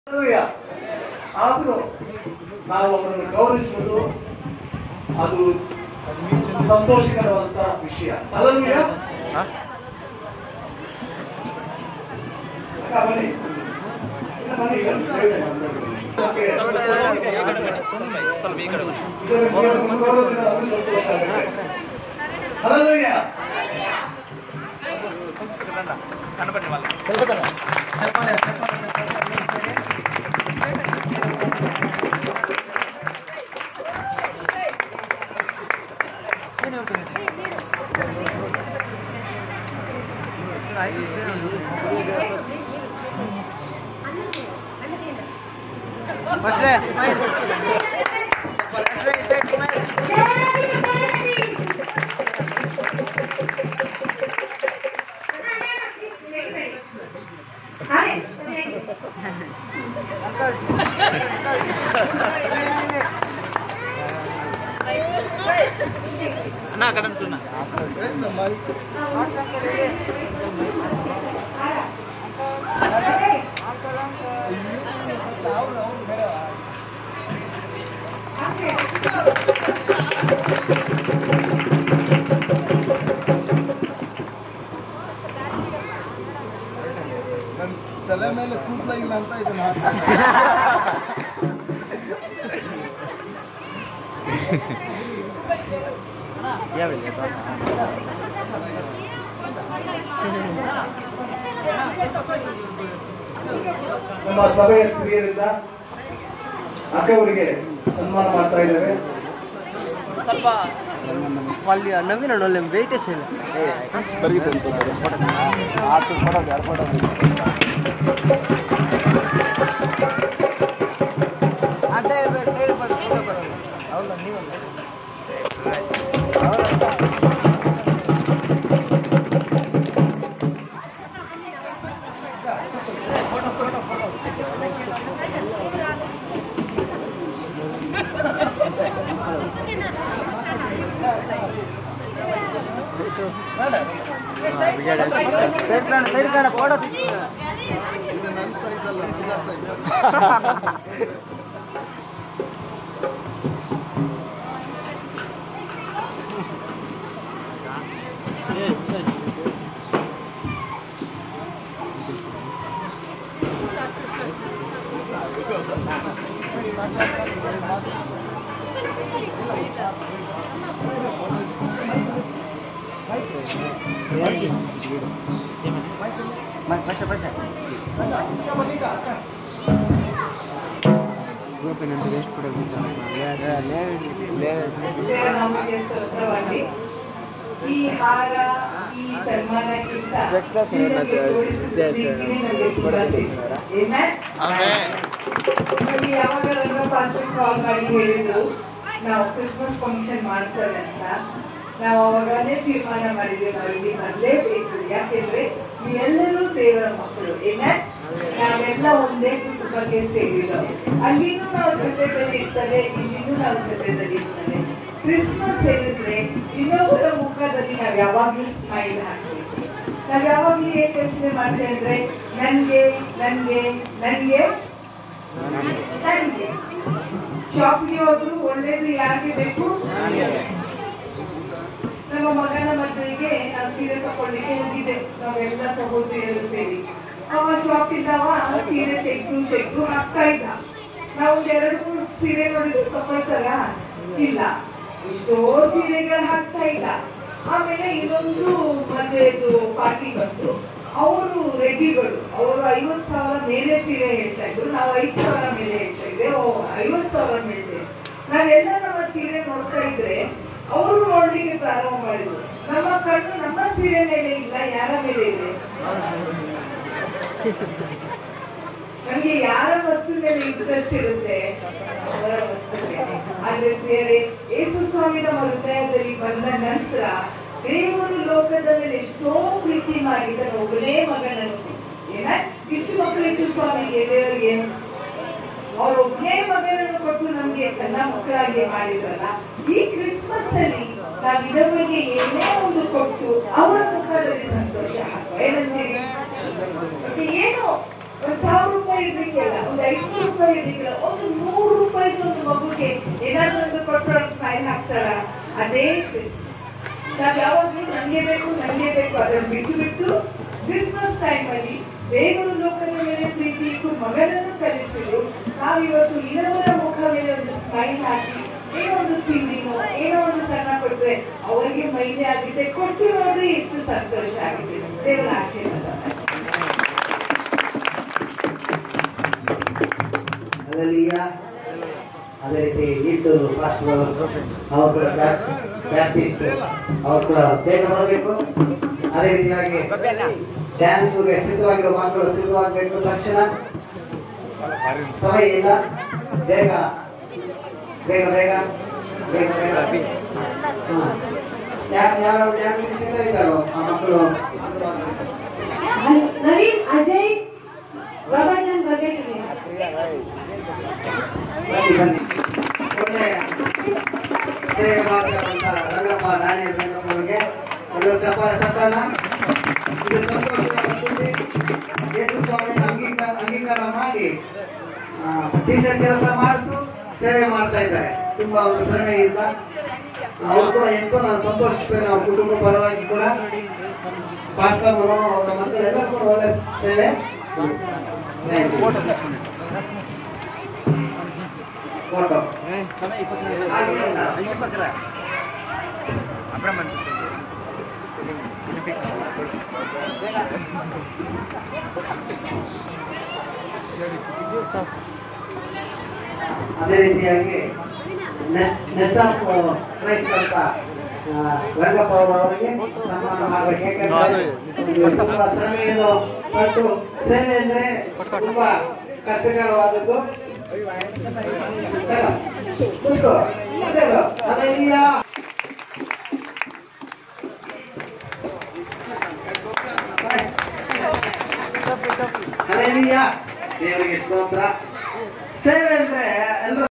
ಆದರೂ ನಾವು ಅವರನ್ನು ಗೌರವಿಸುವುದು ಅದು ಸಂತೋಷಕರವಾದಂತ ವಿಷಯ ಅಲ್ಲೂಯ ಅಕ್ಕ ಬನ್ನಿ ಇಲ್ಲ, ಬನ್ನಿ ಈಗ ದಯವಿಟ್ಟು ನಮಗೆ ಸಂತೋಷ. ಇದರ ಮುಂದುವರೆದಿನ ನಮಗೆ ಸಂತೋಷ ಆಗುತ್ತೆ ಹಲಲುಯ್ಯ ನನ್ನ ತಲೆ ಮೇಲೆ ಕೂದಲ ಇಲ್ಲ ಅಂತ ಇದನ್ನ ಹಾಕ್ತಾ ಇದ್ದೀನಿ. ನಮ್ಮ ಸಭೆಯ ಸ್ತ್ರೀಯರಿಂದ ಅಕ್ಕವರಿಗೆ ಸನ್ಮಾನ ಮಾಡ್ತಾ ಇದ್ದೇವೆ వాళ్ళు నవ్విన వాళ్ళు వెయిట్ చేయాలి ಬರೀತಂತೆ ನೋಡಿ. ಆಚೆ ಕೊಡೋದು, ಎರಡು ಕೊಡೋದು. అంటే సైడ్ పడు ఫోటో పడాలి అవునా ನೀವು సైడ్ కాడ సైడ్ కాడ ఫోటో తీసుకున్నా ಇದು ನನ್ನ ಸೈಜ್ ಅಲ್ಲ ನನ್ನ ಸೈಜ್ పచ్చ పచ్చ గోపినంత వేస్ట్ కూడా ನಾಮಕ್ಕೆ ಸ್ತೋತ್ರವಾಗಿ ಈ ಹಾರ ಈ ಸನ್ಮಾನಕ್ಕಿಂತ Extra ಸನ್ಮಾನ ನಿಮಗೆ ತೋರಿಸಿದ ಪ್ರೀತಿನೇ ನಮಗೆ ತುಂಬಾ ಇಷ್ಟ. Amen? ನಮಗೆ ಯಾವಾಗ ರಂಗ ಪಾಸ್ಟರ್ ಕಾಲ್ ಮಾಡಿ ಹೇಳಿದ್ರು ನಾವು ಕ್ರಿಸ್ಮಸ್ ಫಂಕ್ಷನ್ ಮಾಡ್ತೇವೆ ಅಂತ ನಾವು ಅವಾಗನೇ ತೀರ್ಮಾನ ಮಾಡಿದ್ವಿ ನಾವು ಇಲ್ಲಿ ಬರ್ಲೇಬೇಕು ಯಾಕೆಂದ್ರೆ ನೀವೆಲ್ಲರೂ ದೇವರ ಮಕ್ಕಳು ಏನೇ ನಾವೆಲ್ಲ ಒಂದೇ ಕುಟುಂಬಕ್ಕೆ ಸೇರಿರೋ ಅಲ್ಲಿನೂ ನಾವು ಜೊತೆದಲ್ಲಿ ಇರ್ತೇವೆ ಇಲ್ಲಿನೂ ನಾವು ಜೊತೆದಲ್ಲಿ ಇರ್ತೇವೆ ಕ್ರಿಸ್ಮಸ್ ಹೇಳಿದ್ರೆ ಇನ್ನೊಬ್ಬರ ಮುಖದಲ್ಲಿ ನಾವು ಯಾವಾಗ್ಲೂ ಸ್ಮೈಲ್ ಹಾಕ್ಬೇಕು ನಾವ್ ಯಾವಾಗ್ಲೂ ಏನ್ ಯೋಚನೆ ಮಾಡ್ತೇವೆ ಅಂದ್ರೆ ನನ್ಗೆ ನನ್ಗೆ ನನ್ಗೆ ನನ್ಗೆ ಶಾಪ್ಗೆ ಹೋದ್ರು ಒಳ್ಳೇದು ಯಾರಿಗೆ ಬೇಕು ನಮ್ಮ ಮಗನ ಮದುವೆಗೆ ನಾವು ಸೀರೆ ತಕೊಳ್ಳಿಕ್ಕೆ ಹೋಗಿದ್ದೆ ನಾವೆಲ್ಲ ಸಹೋದರಿಯರು ಸೇರಿ ಅವ ಶಾಪ್ ಇದ್ದವ ಸೀರೆ ತೆಗ್ದು ತೆಗ್ದು ಹಾಕ್ತಾ ಇದ್ದ ನಾವು ಒಂದ್ ಎರಡು ಮೂರು ಸೀರೆ ನೋಡಿದ್ರೆ ತಗೊಳ್ತಾರ ಇಲ್ಲ ಎಷ್ಟೋ ಸೀರೆಗಳು ಹಾಕ್ತಾ ಇದ್ದ ಆಮೇಲೆ ಇನ್ನೊಂದು ಮದುವೆದು ಪಾರ್ಟಿ ಬಂತು ಅವರು ರೆಡ್ಡಿಗಳು ಅವರು ಐವತ್ ಸಾವಿರ ಮೇಲೆ ಸೀರೆ ಹೇಳ್ತಾ ಇದ್ರು ನಾವು ಐದ್ ಸಾವಿರ ಮೇಲೆ ಹೇಳ್ತಾ ಇದ್ದೆ ಓ ಐವತ್ ಸಾವಿರ ಮೇಲೆ ನಾವೆಲ್ಲ ನಮ್ಮ ಸೀರೆ ನೋಡ್ತಾ ಇದ್ರೆ ಅವರು ನೋಡ್ಲಿಕ್ಕೆ ಪ್ರಾರಂಭ ಮಾಡಿದ್ರು ನಮ್ಮ ಕಣ್ಣು ನಮ್ಮ ಸೀರೆ ಮೇಲೆ ಇಲ್ಲ ಯಾರ ಮೇಲೆ ಇದೆ ನಮ್ಗೆ ಯಾರ ವಸ್ತು ಮೇಲೆ ಇಂಟ್ರೆಸ್ಟ್ ಇರುತ್ತೆ ಅವರ ವಸ್ತು ಮೇಲೆ ಆದ್ರೆ ಬೇರೆ ಯೇಸು ಸ್ವಾಮಿ ನಮ್ಮ ಹೃದಯದಲ್ಲಿ ಬಂದ ನಂತರ ದೇವರು ಲೋಕದ ಮೇಲೆ ಎಷ್ಟೋ ಪ್ರೀತಿ ಮಾಡಿದ ಒಬ್ಬನೇ ಮಗನನ್ನು ಏನ ಇಷ್ಟು ಮಕ್ಕಳಿತ್ತು ಸ್ವಾಮಿಗೆ ದೇವರಿಗೆ ಅವ್ರ ಒಬ್ಬನೇ ಮಗನನ್ನು ಕೊಟ್ಟು ನಮ್ಗೆ ತನ್ನ ಮಕ್ಕಳಾಗಿ ಮಾಡಿದ್ರಲ್ಲ ಈ ಕ್ರಿಸ್ಮಸ್ ಅಲ್ಲಿ ನಾವ್ ಇದವರಿಗೆ ಏನೇ ಒಂದು ಕೊಟ್ಟು ಅವರ ಮುಖದಲ್ಲಿ ಸಂತೋಷ ಹಾಕುವ ಏನಂತೀರಿ ಮತ್ತೆ ಏನು ಒಂದ್ ಸಾವಿರ ರೂಪಾಯಿ ಇರ್ಲಿಕ್ಕಿಲ್ಲ ಒಂದ್ ಐನೂರು ರೂಪಾಯಿ ಇರ್ಲಿಕ್ಕಿಲ್ಲ ಒಂದು ನೂರು ರೂಪಾಯಿದು ಒಂದು ಮಗುಗೆ ಏನಾದ್ರು ಒಂದು ಕೊಟ್ಟರೆ ಸ್ಮೈಲ್ ಹಾಕ್ತಾರ ಅದೇ ಕ್ರಿಸ್ಮಸ್ ನಾವ್ ಯಾವಾಗ್ಲೂ ನಂಗೆ ಬೇಕು ನಂಗೆ ಬೇಕು ಅದನ್ನ ಬಿಟ್ಟು ಬಿಟ್ಟು ಕ್ರಿಸ್ಮಸ್ ಟೈಮ್ ಅಲ್ಲಿ ದೇವರು ಲೋಕದ ಮೇಲೆ ಪ್ರೀತಿ ಇಟ್ಟು ಮಗನನ್ನು ಕಲಿಸಿದ್ರು ನಾವಿವತ್ತು ಇನ್ನೊಬ್ಬರ ಮುಖ ಮೇಲೆ ಒಂದು ಸ್ಮೈಲ್ ಹಾಕಿ ಏನೋ ಒಂದು ತಿಂಡಿನೋ ಏನೋ ಒಂದು ಸಣ್ಣ ಕೊಟ್ರೆ ಅವರಿಗೆ ಮೈಲಿ ಆಗಿದೆ ಕೊಟ್ಟಿರೋದು ಎಷ್ಟು ಸಂತೋಷ ಆಗಿದೆ ದೇವರ ಆಶೀರ್ವಾದ ಅಲ್ಲಲ್ಲಿಯ ಅದೇ ರೀತಿ ಇಟ್ಟು ಪಾಸ್ಟರ್ ಅವ್ರು ಕೂಡ ಬ್ಯಾಪ್ಟಿಸ್ಟ್ ಅವ್ರು ಕೂಡ ಬೇಗ ಬರಬೇಕು ಅದೇ ರೀತಿಯಾಗಿ ಡ್ಯಾನ್ಸ್ಗೆ ಸಿದ್ಧವಾಗಿರೋ ಮಕ್ಕಳು ಸಿದ್ಧವಾಗಬೇಕು ತಕ್ಷಣ ಸಮಯ ಇಲ್ಲ ಬೇಗ ಬೇಗ ಬೇಗ ಬೇಗ ಬೇಗ ಹಾ. ಯಾರು ಯಾವ ಡ್ಯಾನ್ಸ್ ಸಿದ್ಧ ಇದ್ದಾರೋ ಆ ಮಕ್ಕಳು ನವೀನ್ ಅಜಯ್ ಪ್ರಭಂಜನ್ ಬರ್ಬೇಕು ನೀವು. ಬನ್ನಿ ಬನ್ನಿ ಒಳ್ಳೆ ಸೇವೆ ಮಾಡ್ತಕ್ಕಂಥ ರಂಗಪ್ಪ ನಾಣಿ ರಂಗಪ್ಪ ಅವರಿಗೆ ಎಲ್ಲರೂ ಚಪ್ಪಾಳೆ ತಟ್ಟೋಣ ಇದು ಸಂತೋಷವಾದ ಸುದ್ದಿ ಯೇಸು ಸ್ವಾಮಿ ಅಂಗೀಕಾರ ಅಂಗೀಕಾರ ಮಾಡಿ ಟೀಚರ್ ಕೆಲಸ ಮಾಡ್ತು ಸೇವೆ ಮಾಡ್ತಾ ಇದ್ದಾರೆ ತುಂಬಾ ಒಂದು ಸರಣೆಯಿಂದ ಅವ್ರು ಕೂಡ ಎಷ್ಟೋ ನಾನು ಸಂತೋಷಿಸ್ತೇನೆ ಅವ್ರ ಕುಟುಂಬ ಪರವಾಗಿ ಕೂಡ ಪಾಸ್ಟರ್ ಅವರು ಅವರ ಮಕ್ಕಳು ಎಲ್ಲ ಕೂಡ ಒಳ್ಳೆ ಸೇವೆ ಫೋಟೋ ಅದೇ ರೀತಿಯಾಗಿ ನೆಸ್ಟ್ ಆಫ್ ಕ್ರೈಸ್ಟ್ ಅಂತ ಆ, ರಂಗಪ್ಪ ಅವರು ಅವರಿಗೆ ಸನ್ಮಾನ ಮಾಡಬೇಕು ಯಾಕಂದ್ರೆ ಒಂದು ತುಂಬಾ ಶ್ರಮೆಯನ್ನು ಪಟ್ಟು ಸೇವೆ ಅಂದ್ರೆ ತುಂಬಾ ಕಷ್ಟಕರವಾದದ್ದು ತಗೋ, ಕೂತ್ಕೋ. ಒಳ್ಳೆಯದು. Hallelujah. Hallelujah. ದೇವರಿಗೆ ಸ್ತೋತ್ರ ಸೇವೆ ಅಂದ್ರೆ ಎಲ್ಲರೂ